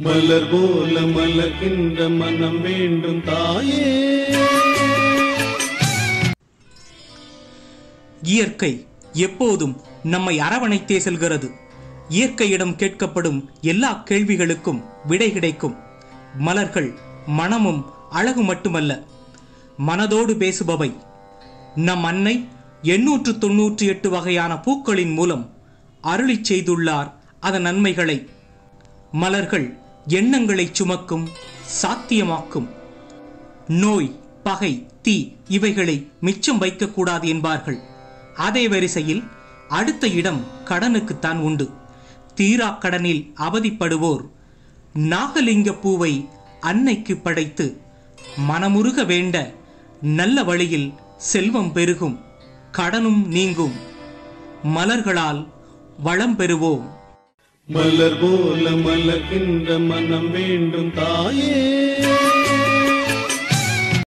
மலர் போல மலர்கின்ற மனம் வேண்டும் தாயே இயற்கை எப்போதும் நம்மை அரவணைத்தே செல்கிறது இயற்கையிடம் கேட்கப்படும் எல்லா கேள்விகளுக்கும் விடை கிடைக்கும் மலர்கள் மனமும் அழகு மட்டுமல்ல மனதோடு பேசுபவை நம் அன்னை எண்ணூற்று தொன்னூற்றி எட்டு வகையான பூக்களின் மூலம் அருளிச் செய்துள்ளார் அதன் நன்மைகளை மலர்கள் எண்ணங்களை சுமக்கும் சாத்தியமாக்கும் நோய் பகை தீ இவைகளை மிச்சம் வைக்கக்கூடாது என்பார்கள் அதே வரிசையில் அடுத்த இடம் கடனுக்குத்தான் உண்டு தீரா கடனில் அவதிப்படுவோர் நாகலிங்க பூவை அன்னைக்கு படைத்து மனமுருக வேண்ட நல்ல வழியில் செல்வம் பெருகும் கடனும் நீங்கும் மலர்களால் வளம் பெறுவோம் மலர் போல மலர்கின்ற மனம் வேண்டும் தாயே